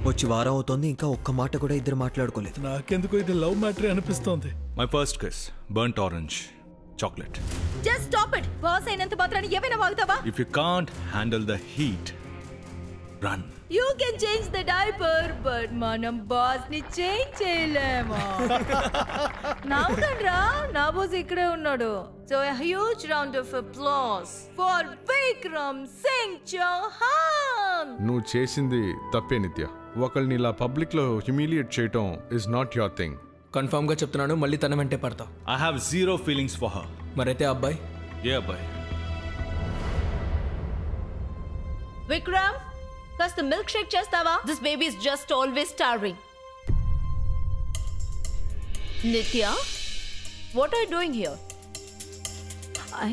వచ్చి వారం అవుతోంది ఇంకా ఒక్క మాట కూడా ఇద్దరు మాట్లాడుకోలేదు నాకెందుకు ఇది లవ్ మ్యాటరీ అనిపిస్తోంది my first kiss burnt orange chocolate just stop it boss అయినంత మాత్రాన్ని ఏమైనా వాగుతావా if you can't handle the heat run you can change the diaper but మనం బాస్ ని చేంజ్ చేయలేమా నవ్వుకండ్రా నా బాస్ ఇక్కడే ఉన్నాడు so huge round of applause for Vikram Singh Chauhan నువ్వు చేసింది తప్పే నిత్య ఒకళ్ళని ఇలా పబ్లిక్లో హ్యూమిలియేట్ చేయటం ఇస్ నాట్ యువర్ థింగ్ కన్ఫామ్గా చెప్తున్నాను మళ్ళీ తన వెంటే పడతావు I have zero feelings for her మరైతే ఆ అబ్బాయి ఏ అబ్బాయి విక్రమ్ కాస్త మిల్క్ షేక్ చేస్తావా this baby is just always starving Nitya what are doing here I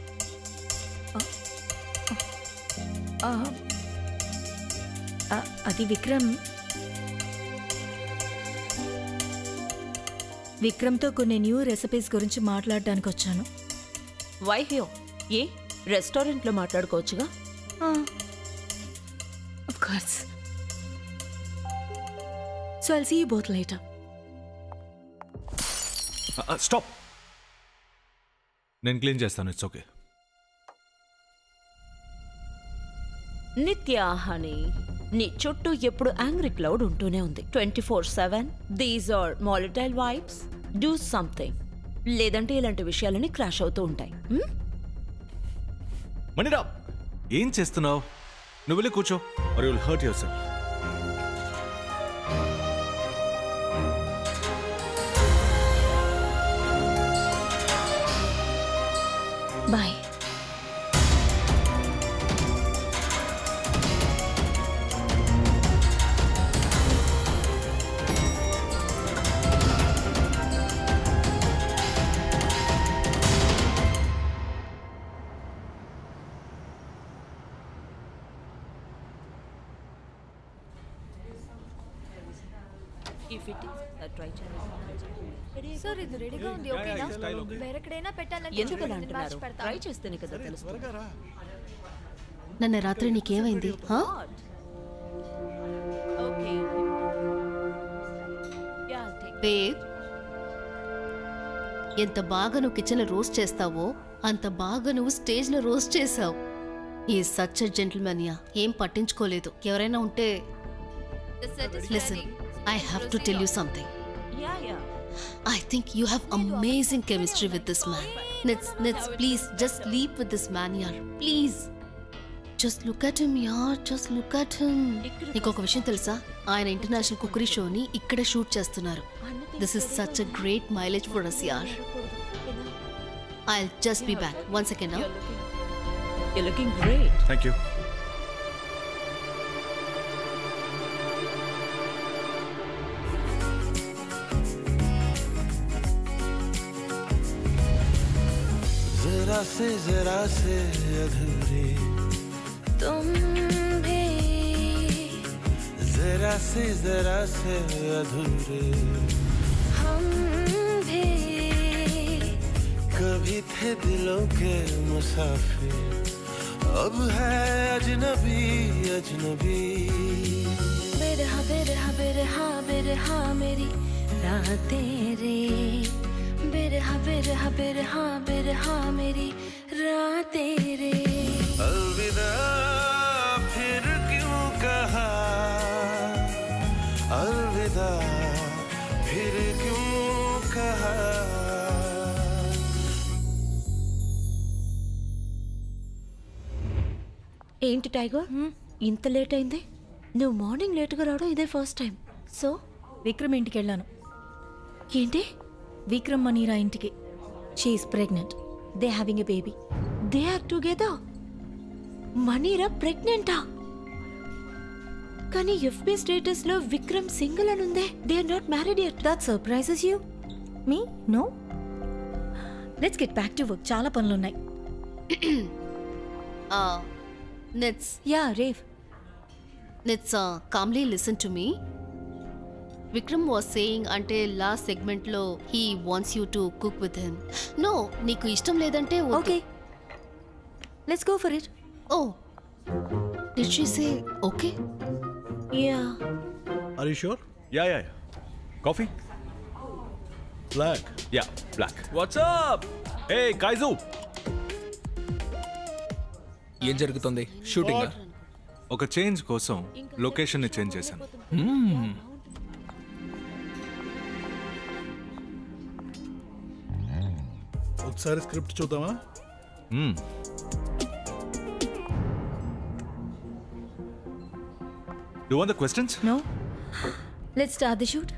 అది విక్రమ్ విక్రమ్తో కొన్ని న్యూ రెసిపీస్ గురించి మాట్లాడడానికి వచ్చాను వై హియర్ ఏ రెస్టారెంట్లో మాట్లాడుకోవచ్చుగా Of course. So I'll see you both later. Stop నేను క్లీన్ చేస్తాను ఇట్స్ ఓకే నిత్య హనీ నీ చుట్టూ ఎప్పుడు యాంగ్రీ క్లౌడ్ ఉంటూనే ఉంది twenty four seven these are మాలిటైల్ వైబ్స్ డూ సంథింగ్ లేదంటే ఇలాంటి విషయాలని క్రాష్ అవుతూ ఉంటాయి హ్మ్? మణిరా ఏం చేస్తున్నావు నువ్వు వెళ్ళి కూర్చో మరి will hurt yourself Bye. If it is, uh, try చేయండి. సార్ ఇది రెడీగా ఉంది ఓకేనా వేరెక్కడైనా పెట్టాలంటే ఎందుకు అలా చూడండి, అంటున్నారు మార్చి పెడతా. ట్రై చేస్తేనే కదా తెలుస్తుంది నన్ను రాత్రి నీకేమైంది హా? ఓకే యా టేక్ బేబ్ ఎంత బాగా నువ్వు కిచెన్లో రోస్ట్ చేస్తావో అంత బాగా నువ్వు స్టేజ్లో రోస్ట్ చేసావు ఈ సచ్ జెంటిల్మెన్ యా ఏం పట్టించుకోలేదు ఎవరైనా ఉంటే The set is listen ready. I have to tell you something yeah yeah I think you have amazing chemistry with this man. Nits, Nits, please, just sleep with this man, yaar. Please. Just look at him, yaar. Just look at him. నీకు ఒక విషయం తెలుసా ఆయన international cookery షోని ఇక్కడే shoot చేస్తున్నారు this is such a great mileage for us యార్ I just be back one second You're looking great. Thank you जरा से जरा से अधूरे तुम भी जरा से जरा से अधूरे हम भी कभी थे दिलों के मुसाफिर अब है अजनबी अजनबी बिरहा बिरहा बिरहा बिरहा मेरी रातें रे बिरहा बिरहा बिरहा बिरहा मेरी रातें रे अलविदा फिर क्यों कहा अलविदा फिर क्यों कहा ఏంటి టైగర్ ఇంత లేట్ అయింది నువ్వు మార్నింగ్ లేట్గా రావడం ఇదే ఫస్ట్ టైం సో విక్రమ్ ఇంటికి వెళ్ళాను ఏంటి విక్రమ్ మనీరా ఇంటికి she's pregnant they having a baby they are together Manira ప్రెగ్నెంటా కానీ ఎఫ్బి స్టేటస్ లో విక్రమ్ సింగిల్ అని ఉందే they are not married yet that surprises you me no let's get back to work చాలా పనులు ఉన్నాయి నెట్స్ యా రేవ్ నెట్స్ calmly listen to me Vikram was saying అంటే లాస్ట్ సెగ్మెంట్ లో he wants you to cook with him no నీకు ఇష్టం లేదంటే okay let's go for it oh did she say okay yeah are you sure yeah yeah coffee black yeah black WhatsApp ఏ కైజు ఏం జరుగుతుంది shooting ఒక change కోసం location ని చేంజ్ చేశాను ఒకసారి స్క్రిప్ట్ చూద్దామా మ్మ్. You want the questions? No let's start the shoot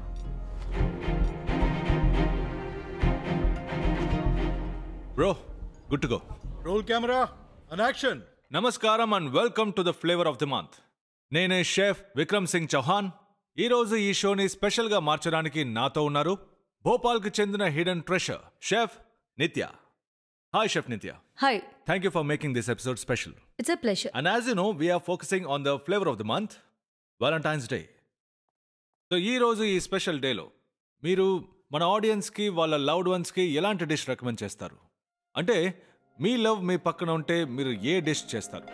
Bro, good to go. Roll camera and action నమస్కారం and welcome to the flavour of the month నేనే షెఫ్ విక్రమ్ సింగ్ చౌహాన్ ఈ రోజు ఈ షోని స్పెషల్ గా మార్చడానికి నాతో ఉన్నారు భోపాల్కి చెందిన hidden treasure chef Nitya hi chef Nitya hi thank you for making this episode special it's a pleasure and as you know we're focusing on the flavour of the month Valentine's day so ఈ రోజు ఈ special డేలో మీరు మన ఆడియన్స్కి వాళ్ళ loved వన్స్కి ఎలాంటి dish recommend చేస్తారు అంటే మీ లవ్ మీ పక్కన ఉంటే మీరు ఏ డిష్ చేస్తారు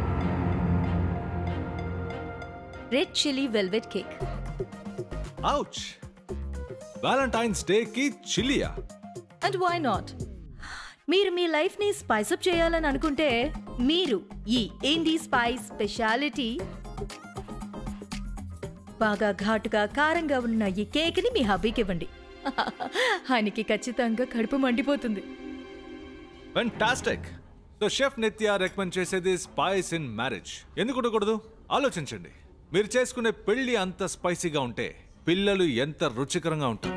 red chilli velvet cake ouch Valentine's డేకి చిలియా అండ్ వై నాట్ మీరు మీ లైఫ్ని స్పైస్ అప్ చేయాలని అనుకుంటే మీరు ఈ ఇండీ స్పైస్ స్పెషాలిటీ బాగా ఘాటుగా కారంగా ఉన్న ఈ కేక్ని మీ హబ్బీకి ఇవ్వండి ఆయనకి ఖచ్చితంగా కడుపు మండిపోతుంది fantastic so chef Nitya recommend చేసేది స్పైస్ ఇన్ మ్యారేజ్ ఎందుకు ఉండకూడదు ఆలోచించండి మీరు చేసుకునే పెళ్లి అంత స్పైసీగా ఉంటే పిల్లలు ఎంత రుచికరంగా ఉంటారు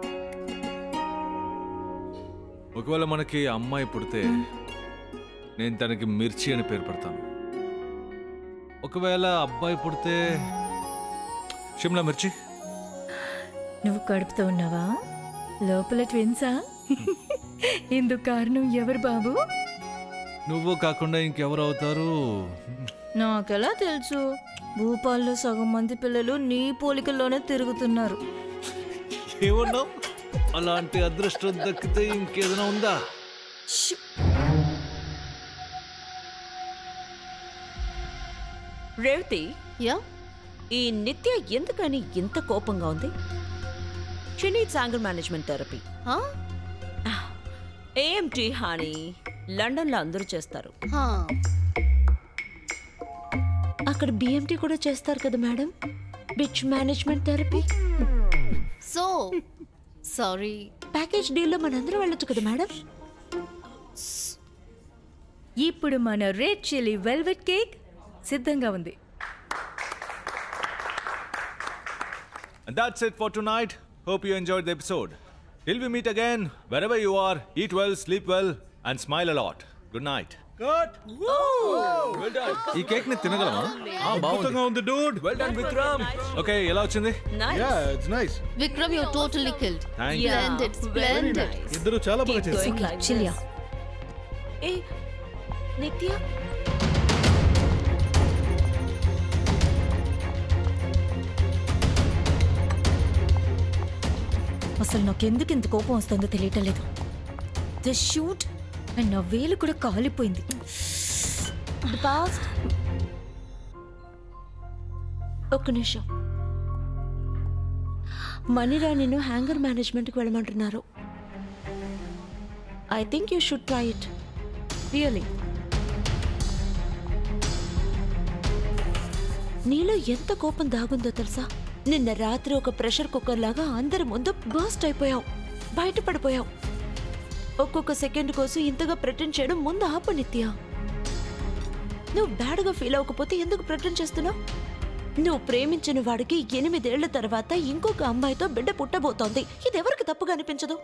ఒకవేళ మనకి అమ్మాయి పుడితే నేను తనకి మిర్చి అని పేరు పెడతాను ఒకవేళ అబ్బాయి పుడితే షిమ్లా మిర్చి నువ్వు కడుపుతో ఉన్నావా లోపల ట్విన్సా ఇందుకు కారణం ఎవరు బాబు నువ్వు కాకుండా ఇంకెవరు అవుతారు నాకెలా తెలుసు భూపాల్లో సగం మంది పిల్లలు నీ పోలికల్లోనే తిరుగుతున్నారు ఏమన్నావు అలాంటి అదృష్టం దక్కితే ఇంకేదైనా ఉందా రేవతి యా ఈ నిత్య ఎందుకని ఇంత కోపంగా ఉంది she needs anger management therapy AMT హాని లండన్లో అందరూ చేస్తారు అక్కడ బిఎంటీ కూడా చేస్తారు కదా madam bitch management therapy so sorry package డీల్లో మనందరం వెళ్ళొచ్చు కదా మేడం ఇప్పుడు మన రెడ్ చిల్లీ వెల్వెట్ కేక్ సిద్ధంగా ఉంది And that's it for tonight. Hope you enjoyed the episode. Till we meet again, wherever you are, eat well, sleep well, and smile a lot. Good night. Cut ఈ cake ని తినగలమా అద్భుతంగా ఉంది dude well done Vikram okay ఎలా వచ్చింది yeah it's nice Vikram you totally killed Thank you. Splendid splendid ఇద్దరు చాలా బాగా చేశారు చిలియా ఏ నిత్య అసలు నాకెందుకు ఇంత కోపం వస్తుందో తెలియటం లేదు ద షూట్ అండ్ నా వేలు కూడా కాలిపోయింది పాస్ట్ ఒక్క నిమిషం మనీరా నిన్ను హ్యాంగర్ మేనేజ్మెంట్కి వెళ్ళమంటున్నారు I think you should try it really నీలో ఎంత కోపం దాగుందో తెలుసా నిన్న రాత్రి ఒక ప్రెషర్ కుక్కర్ లాగా అందరి ముందు బర్స్ట్ అయిపోయావు బయటపడిపోయావు ఒక్కొక్క సెకండ్ కోసం ఇంతగా ప్రిటెండ్ చేయడం ముందు ఆపు నిత్య నువ్వు బ్యాడ్గా ఫీల్ అవ్వకపోతే ఎందుకు ప్రిటెండ్ చేస్తున్నావు నువ్వు ప్రేమించిన వాడికి ఎనిమిదేళ్ల తర్వాత ఇంకొక అమ్మాయితో బిడ్డ పుట్టబోతోంది ఇది ఎవరికి తప్పుగా అనిపించదు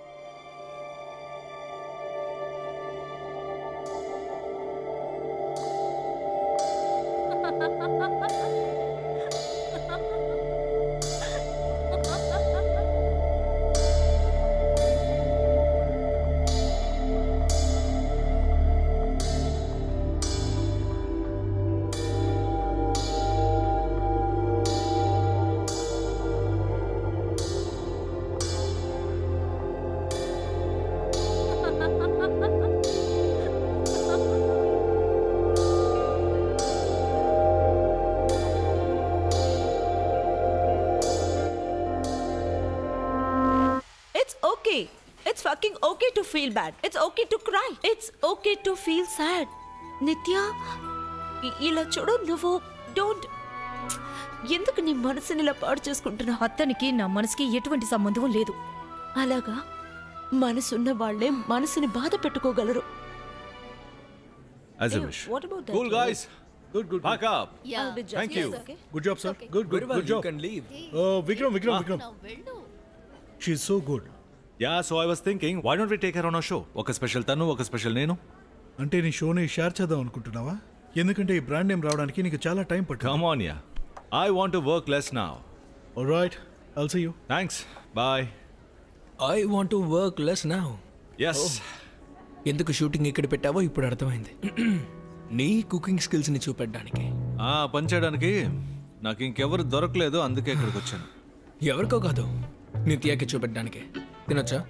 it's okay it's fucking okay to feel bad it's okay to cry it's okay to feel sad Nitya ఇ- ఇలా చూడు నువ్వు డోంట్ ఎందుకు నీ మనసుని ఇలా పాడు చేసుకుంటున్నావు అతనికి నా మనసుకి ఎటువంటి సంబంధం లేదు అలాగా మనసున్న వాళ్ళే మనసుని బాధ పెట్టుకోగలరు As I Hey, wish. what about that Cool, girl? guys. Good, good. Pack up. I'll be just- Thank you. Yes, okay. Good job, sir. Good, good, good job. can leave. Uh, Vikram, Vikram, Vikram. She's so good. Yeah, so I was thinking, why don't we take her on our show? ఒక special తను ఒక special నేను అంటే నీ షోని share చేద్దాం అనుకుంటున్నావా ఎందుకంటే ఈ బ్రాండ్ నేమ్ రావడానికి నీకు చాలా టైం పట్టింది come on yeah I want to work less now right I'll see you thanks bye I want to work less now yes ఎందుకు షూటింగ్ ఇక్కడ పెట్టావో ఇప్పుడు అర్థమైంది నీ కుకింగ్ స్కిల్స్ ని చూపెట్టడానికి ఆ పని చేయడానికి నాకు ఇంకెవరు దొరకలేదు అందుకే ఇక్కడికి వచ్చాను ఎవరికో కాదు నిత్యాకి చూపెట్టడానికి తినొచ్చా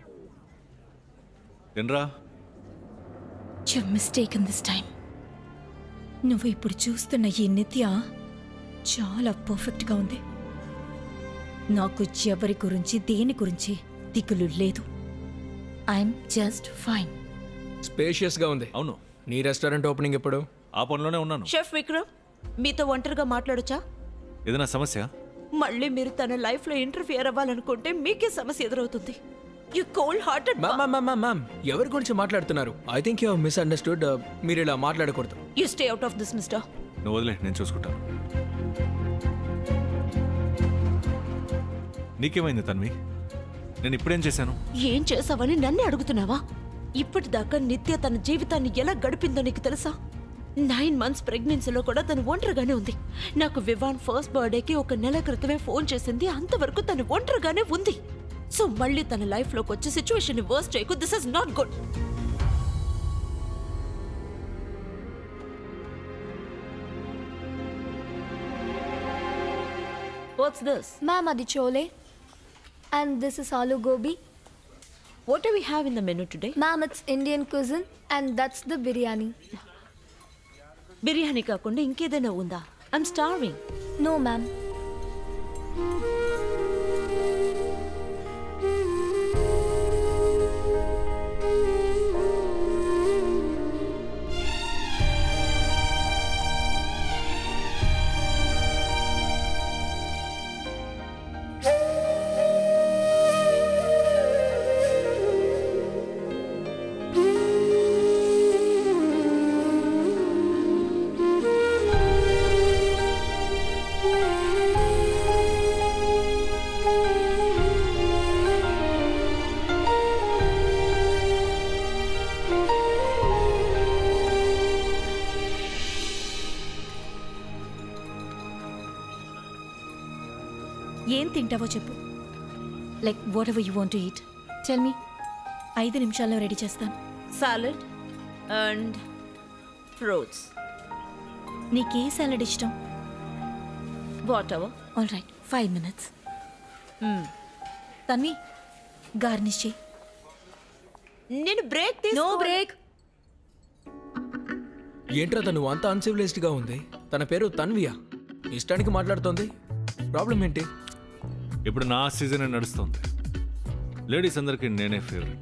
తినరా యు మిస్టేక్ దిస్ టైం నువ్వు ఇప్పుడు చూస్తున్న ఈ నిత్య చాలా పర్ఫెక్ట్గా ఉంది నాకు ఎవరి గురించి దేని గురించి దిగులు లేదు ఐఎమ్ జస్ట్ ఫైన్ స్పేషియస్ గా ఉంది అవును నీ రెస్టారెంట్ ఓపెనింగ్ ఎప్పుడు ఆ పనిలోనే ఉన్నాను షెఫ్ విక్రమ్ మీతో ఒంటరిగా మాట్లాడొచ్చా ఏదైనా సమస్య మళ్ళీ మీరు తన లైఫ్ లో ఇంటర్ఫియర్ అవ్వాలనుకుంటే మీకే సమస్య ఎదురవుతుంది you cold hearted ma'am ma'am ma'am ma'am ఎవరి గురించి మాట్లాడుతున్నారు ఐ థింక్ యూ మిస్అండర్స్టూడ్ మీరు ఇలా మాట్లాడకూడదు you stay out of this mister నువ్వు వదిలే నేను చూసుకుంటాను నీకేమైంది తన్వి నేను ఇప్పుడేం చేశాను ఏం చేసావని నన్నే అడుగుతున్నావా ఇప్పటిదాకా నిత్య తన జీవితాన్ని ఎలా గడిపిందో నీకు తెలుసా నైన్ మంత్స్ ప్రెగ్నెన్సీలో కూడా తను ఒంటరిగానే ఉంది నాకు వివాన్ ఫస్ట్ బర్త్డేకి ఒక నెల క్రితమే ఫోన్ చేసింది అంతవరకు తను ఒంటరిగానే ఉంది సో మళ్ళీ తన లైఫ్లోకి వచ్చి సిచ్యువేషన్ వర్స్ట్ చేయకు this is not good what's this Ma'am, adi chole. And this is aloo gobi. What do we have in the menu today? Ma'am, it's Indian cuisine and that's the biryani. Biryani కాకుండా ఇంకేదైనా ఉందా I'm starving No, ma'am. ఏం తింటావో చెప్పు like whatever you want to eat tell me ఐదు నిమిషాల్లో ready చేస్తాను salad and fruits నీకే సాలడ్ ఇష్టం whatever all right five minutes Tanvi garnish చేయి నేను బ్రేక్ నో బ్రేక్ ఏంట్రా తను అంత అన్సివిలైజ్డ్ గా ఉంది తన పేరు తన్వియా ఇష్టానికి మాట్లాడుతోంది ప్రాబ్లం ఏంటి ఇప్పుడు నా సీజన్ నడుస్తుంది లేడీస్ అందరికి నేనే favourite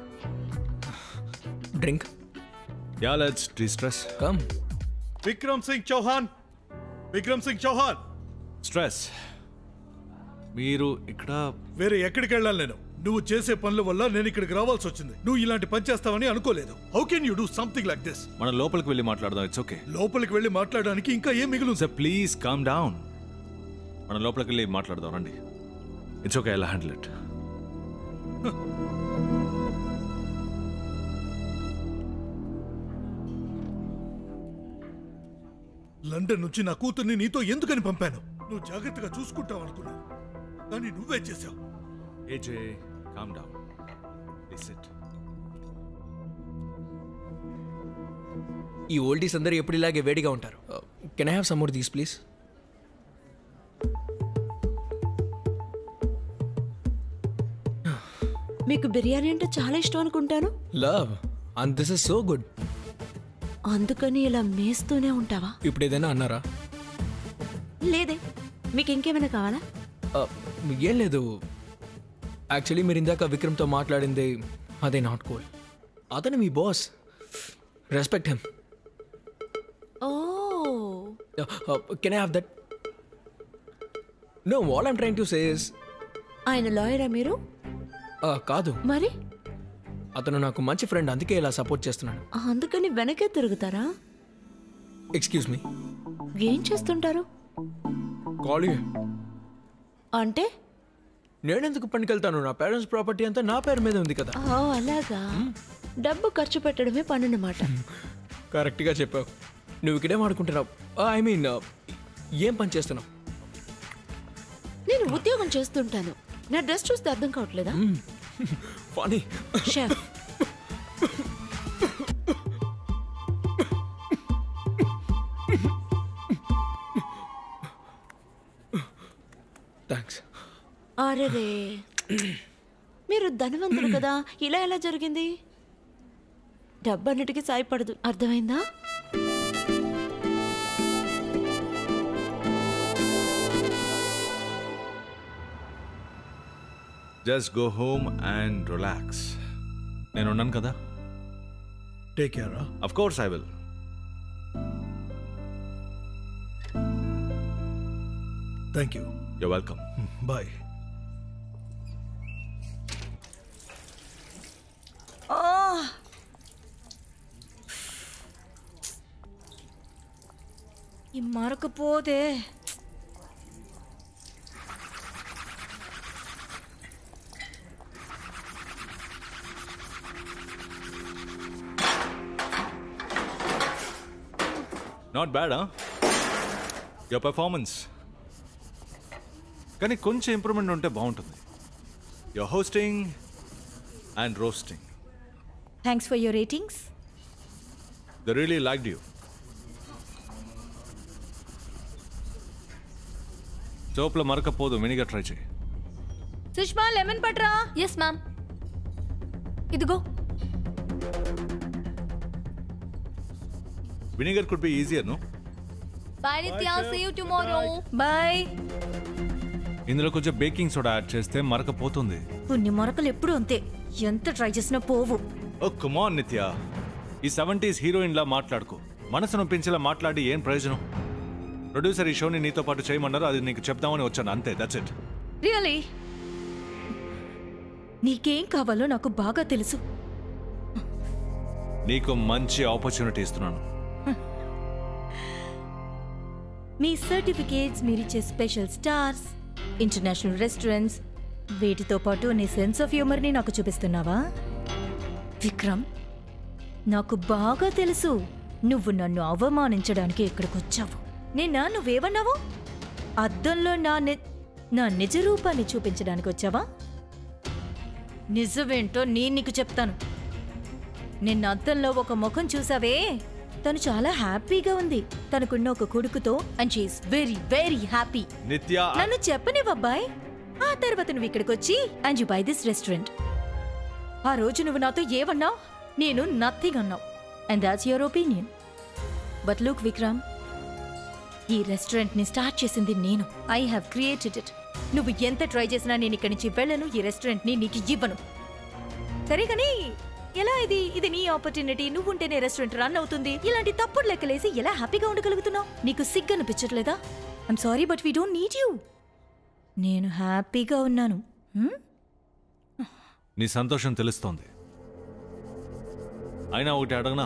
drink yeah let's distress come Vikram Singh Chauhan Vikram Singh Chauhan stress మీరు ఇక్కడ వేరే ఎక్కడికి వెళ్ళాలి నేను నువ్వు చేసే పనుల వల్ల నేను ఇక్కడికి రావాల్సి వచ్చింది నువ్వు ఇలాంటి పని చేస్తావని అనుకోలేదు how can you do something like this మనం లోపలికి వెళ్ళి మాట్లాడదాం ఇట్స్ ఓకే లోపలికి వెళ్ళి మాట్లాడడానికి ఇంకా ఏం మిగులు సార్ ప్లీజ్ కామ్ డౌన్ మనం లోపలికి వెళ్ళి మాట్లాడదాం రండి it's okay I handle it London నుంచి నా కూతుర్ని నీతో ఎందుకని పంపాను నువ్వు జాగ్రత్తగా చూసుకుంటావు అనుకున్నా కానీ నువ్వే చేసావు ఏజే కామ్ డౌన్ ఇట్ ఈ ఓల్డీస్ అందరూ ఎప్పుడు ఇలాగే వేడిగా ఉంటారు can I have some more these please మీకు బిర్యానీ అంటే చాలా ఇష్టం అనుకుంటాను love and this is so good అందుకని ఇలా మేస్తూనే ఉంటావా ఇప్పుడు ఏదైనా అన్నారా లేదే మీకు ఇంకేమైనా కావాలా Uh, ఏం లేదు యాక్చువల్లీ మీరు ఇందాక విక్రమ్తో మాట్లాడింది అదే నాట్ కూల్ అతను మీ boss respect him oh can I have that no wall I'm trying to says ఆయన లాయరా మీరు కాదు మరి అతను నాకు మంచి ఫ్రెండ్ అందుకే ఇలా సపోర్ట్ చేస్తున్నాను అందుకని వెనకే తిరుగుతారా ఎక్స్క్యూజ్ మీ ఏం చేస్తుంటారు కాల్ అంటే నేనెందుకు పనికెళ్తాను నా పేరెంట్స్ ప్రాపర్టీ అంతా నా పేరు మీద ఉంది కదా ఓ అలాగా డబ్బు ఖర్చు పెట్టడమే పన్నమాట కరెక్ట్గా చెప్పావు నువ్వు ఇక్కడేం ఆడుకుంటున్నావు ఐ మీన్ ఏం పని చేస్తున్నావు నేను ఉద్యోగం చేస్తుంటాను నా డ్రెస్ చూస్తే అర్థం కావట్లేదా ఫనీ షెఫ్ థ్యాంక్స్ అరేరే మీరు ధనవంతుడు కదా ఇలా ఎలా జరిగింది డబ్బన్నిటికీ సాయపడదు అర్థమైందా just go home and relax నేను ఉన్నాను కదా take care of course I will thank you you welcome bye ఈ మరకపోతే నాట్ బ్యాడ్ యువర్ పెర్ఫార్మెన్స్ కానీ కొంచెం ఇంప్రూవ్మెంట్ ఉంటే బాగుంటుంది your hosting and roasting thanks for your ratings the really like you సోప్లో మరకపోదు వినిగా ట్రై చేయి సుష్మా లెమన్ పట్రా ఎస్ మ్యామ్ ఇదిగో vinegar could be easier no bye Nitya see you tomorrow bye ఇందులో కొంచెం బేకింగ్ సోడా యాడ్ చేస్తే మరకపోతుంది కొన్ని మొరకలు ఎప్పుడు అంతే ఎంత ట్రై చేసినా పోవు ఓ కుమార్ నిత్య ఈ సెవెంటీస్ హీరోయిన్లా మాట్లాడుకో మనసు నొప్పించేలా మాట్లాడి ఏం ప్రయోజనం ప్రొడ్యూసర్ ఈ షోని నీతో పాటు చేయమన్నారు అది నీకు చెప్దామని వచ్చాను అంతే దట్స్ ఇట్ రియలీ నీకేం కావాలో నాకు బాగా తెలుసు నీకు మంచి ఆపర్చునిటీ ఇస్తున్నాను మీ సర్టిఫికేట్స్ మీరిచ్చే స్పెషల్ స్టార్స్ ఇంటర్నేషనల్ రెస్టారెంట్స్ వీటితో పాటు నీ సెన్స్ ఆఫ్ హ్యూమర్ని నాకు చూపిస్తున్నావా విక్రమ్ నాకు బాగా తెలుసు నువ్వు నన్ను అవమానించడానికి ఇక్కడికి వచ్చావు నిన్న నువ్వేమన్నావు అద్దంలో నా ని నా నిజ రూపాన్ని చూపించడానికి వచ్చావా నిజమేంటో నేను నీకు చెప్తాను నిన్న అద్దంలో ఒక ముఖం చూసావే తను చాలా హ్యాపీగా ఉంది తనకున్న ఒక కొడుకుతో and she's very very happy Nitya నన్ను చెప్పనివ్వబ్బాయ్ ఆ తర్వాత నువ్వు ఇక్కడికి వచ్చి and you buy this restaurant ఆ రోజు నువ్వు నాతో ఏమన్నావు నేను నథింగ్ అన్నావు and that's your opinion but look Vikram ఈ రెస్టారెంట్ ని స్టార్ట్ చేసింది నేను ఐ హావ్ క్రియేటెడ్ ఇట్ నువ్వు ఎంత ట్రై చేసినా నేను ఇక్కడి నుంచి వెళ్ళను ఈ రెస్టారెంట్ ని నీకు ఇవ్వను సరే కానీ ఎలా ఇది ఇది నీ ఆపర్చునిటీ నువ్వుంటేనే రెస్టారెంట్ రన్ అవుతుంది ఇలాంటి తప్పుడు లెక్కలేసి ఎలా హ్యాపీగా ఉండగలుగుతున్నావు నీకు సిగ్గు అనిపించట్లేదా I'm sorry but we don't need you నేను హ్యాపీగా ఉన్నాను హ్మ్? నీ సంతోషం తెలుస్తోంది అయినా ఒకటి అడగనా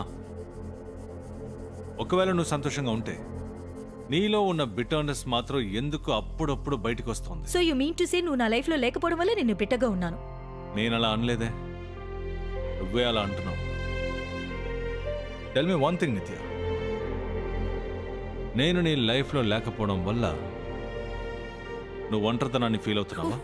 ఒకవేళ నువ్వు సంతోషంగా ఉంటే నీలో ఉన్న బిటర్నెస్ మాత్రం ఎందుకు అప్పుడప్పుడు బయటకు వస్తోంది so you mean to say నువ్వు నా లైఫ్లో లేకపోవడం వల్ల నేను బిట్టగా ఉన్నాను నేను అలా అనలేదే నువ్వే అలా అంటున్నావు టెల్ మీ వన్ థింగ్ నిత్య నేను నీ లైఫ్లో లేకపోవడం వల్ల నువ్వు ఒంటరితనాన్ని ఫీల్ అవుతున్నావా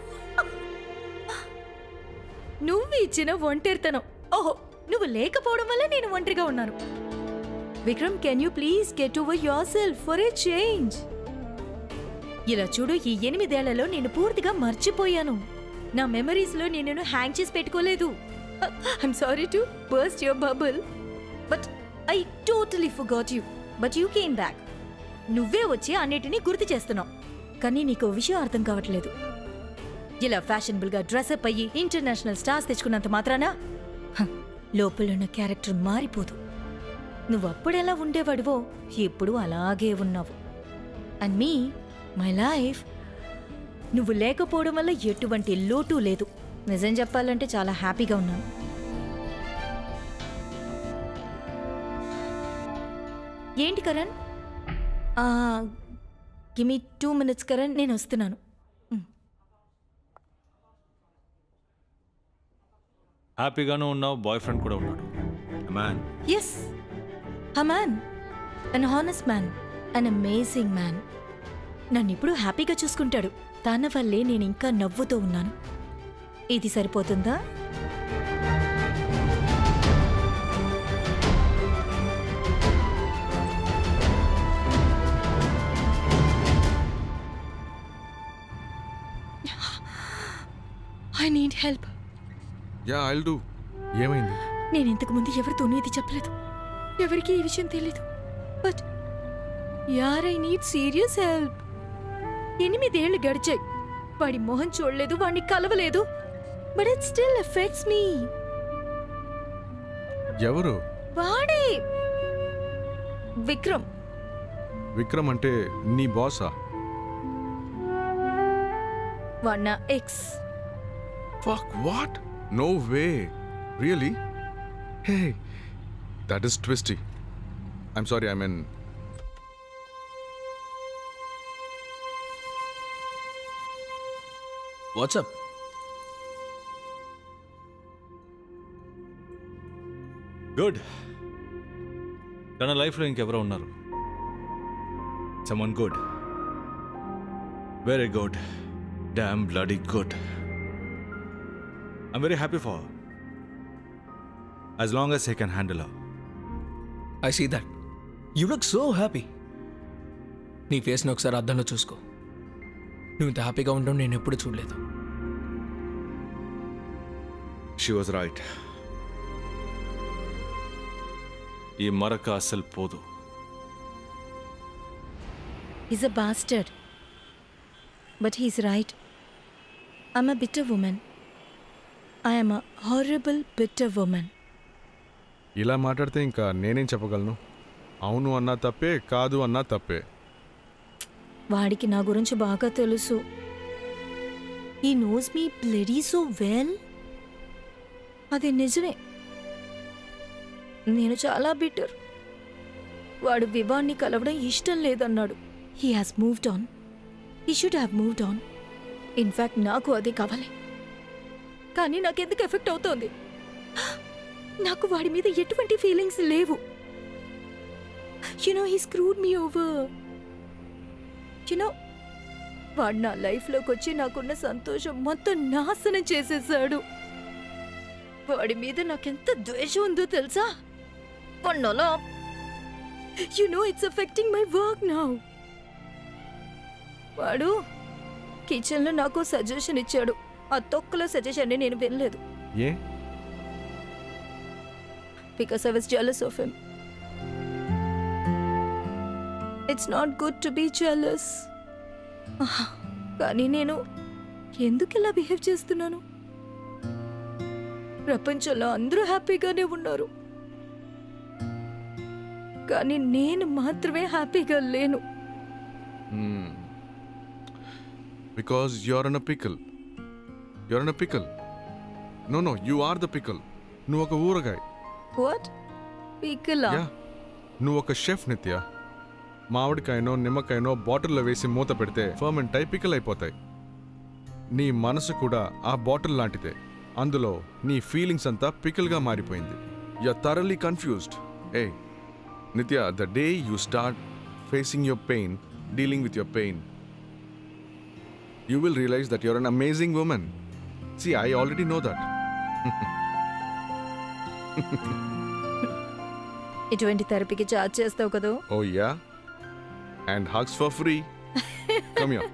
నువ్వు ఇచ్చిన ఒంటరితనం ఓహో నువ్వు లేకపోవడం వల్ల నేను ఒంటరిగా ఉన్నాను Vikram can you please get over yourself for a change ఇలా చూడు ఈ ఎనిమిదేళ్లలో నేను పూర్తిగా మర్చిపోయాను నా మెమరీస్ లో నేను హ్యాంగ్ చేసి పెట్టుకోలేదు I'm sorry to burst your bubble but I totally forgot you but you came back నువ్వే వచ్చి అన్నిటినీ గుర్తు చేస్తున్నావు కానీ నీకు ఓ విషయం అర్థం కావట్లేదు ఇలా ఫ్యాషనబుల్ గా డ్రెస్అప్ అయ్యి ఇంటర్నేషనల్ స్టార్స్ తెచ్చుకున్నంత మాత్రాన హ, లోపలున్న క్యారెక్టర్ మారిపోదు నువ్వు అప్పుడెలా ఉండేవాడివో ఇప్పుడు అలాగే ఉన్నావు అండ్ మీ మై లైఫ్ నువ్వు లేకపోవడం వల్ల ఎటువంటి లోటు లేదు నిజం చెప్పాలంటే చాలా హ్యాపీగా ఉన్నాను ఏంటి Karan gimme two minutes Karan నేను వస్తున్నాను హ్యాపీగానే ఉన్నావు బాయ్ ఫ్రెండ్ కూడా ఉన్నాడు man yes a man an honest man an amazing man నన్ను ఇప్పుడు హ్యాపీగా చూసుకుంటాడు తన వల్లే నేను ఇంకా నవ్వుతూ ఉన్నాను ఇది సరిపోతుందా I need help yeah I'll do ఏమైంది నేను ఇంతకు ముందు ఎవరితోనూ ఇది చెప్పలేదు ఎవరికి ఈ విషయం తెలియదు బట్ యార్ ఐ నీడ్ సీరియస్ హెల్ప్ ఎనిమిదేళ్లు గడిచాయి వాడి మొహం చూడలేదు వాడిని కలవలేదు but it still affects me ఎవరు వాడే విక్రమ్ విక్రమ్ అంటే నీ బాసా వాడు నా ex fuck what no way really hey that is twisty I'm sorry I mean what's up good తన లైఫ్లో ఇంకెవరో ఉన్నారు someone good very good damn bloody good I'm very happy for as long as I can handle I see that you look so happy నీ ఫేస్ని ఒకసారి అద్దంలో చూసుకో నువ్వు ఇంత హ్యాపీగా ఉండడం నేను ఎప్పుడు చూడలేదు షీ వాజ్ రైట్ ఈ మరక అస్సలు పోదు is a bastard but he's right I'm a bitter woman I'm a horrible bitter woman ఇలా మాట్లాడితే ఇంకా నేనేం చెప్పగలను అవును అన్నా తప్పే కాదు అన్నా తప్పే వాడికి నా గురించి బాగా తెలుసు he knows me bloody so well అది నిజమే నేను చాలా బిటర్ వాడు వివాన్ని కలవడం ఇష్టం లేదన్నాడు he has moved on he should have moved on in fact నాకు అదే కావాలి కానీ నాకెందుకు ఎఫెక్ట్ అవుతోంది నాకు వాడి మీద ఎటువంటి ఫీలింగ్స్ లేవు you know he screwed me over you know వాడు నా లైఫ్లోకి వచ్చి నాకున్న సంతోషం మొత్తం నాశనం చేసేసాడు వాడి మీద నాకెంత ద్వేషం ఉందో తెలుసా పన్నోలా you know it's affecting my work now వాడు కిచెన్లో నాకు సజెషన్ ఇచ్చాడు ఆ తొక్కల సజెషన్ నేను వినలేదు ఏ because I was jealous of him. It's not good to be jealous. ఆహ్, కానీ నేను ఎందుకు ఇలా బిహేవ్ చేస్తున్నాను ప్రపంచంలో అందరూ హ్యాపీగానే ఉన్నారు కానీ నేను మాత్రమే హ్యాపీగా లేను because you're in a pickle you're in a pickle no no you are the pickle నువ్వు ఒక ఊరగాయ వాట్ పీకలా యా నువ్వు ఒక షెఫ్ నిత్య మామిడికాయనో నిమ్మకాయనో బాటిల్లో వేసి మూత పెడితే ఫర్మెంట్ అయి పికల్ అయిపోతాయి నీ మనసు కూడా ఆ బాటిల్ లాంటిదే అందులో నీ ఫీలింగ్స్ అంతా పికల్గా మారిపోయింది you thoroughly confused hey Nitya the day you start facing your pain dealing with your pain you will realise that you're an amazing woman see I already know that ఇటువంటి థెరపీకి చార్జ్ చేస్తావు కదా Oh, yeah? And hugs for free. Come here.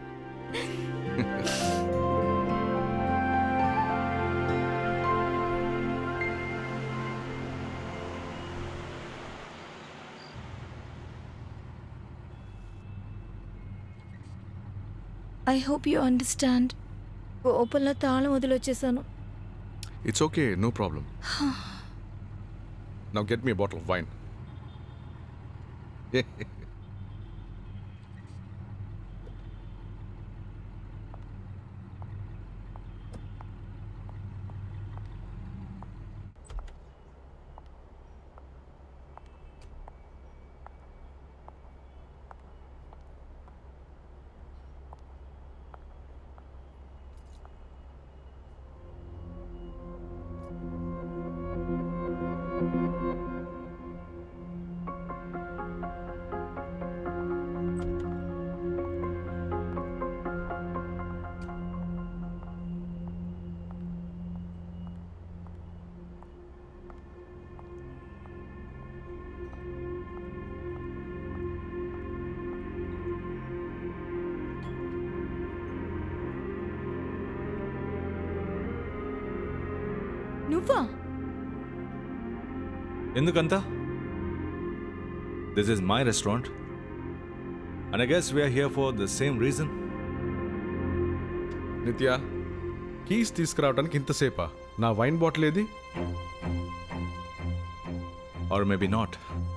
I hope you understand కోపంలో తాళం వదిలొచ్చేసాను it's okay no problem now get me bottle of wine నువ్వా ఎందుకంతా this is my restaurant and I guess we're here for the same reason Nitya keys తీసుకురావడానికి ఇంతసేపా నా wine bottle ఏది or maybe not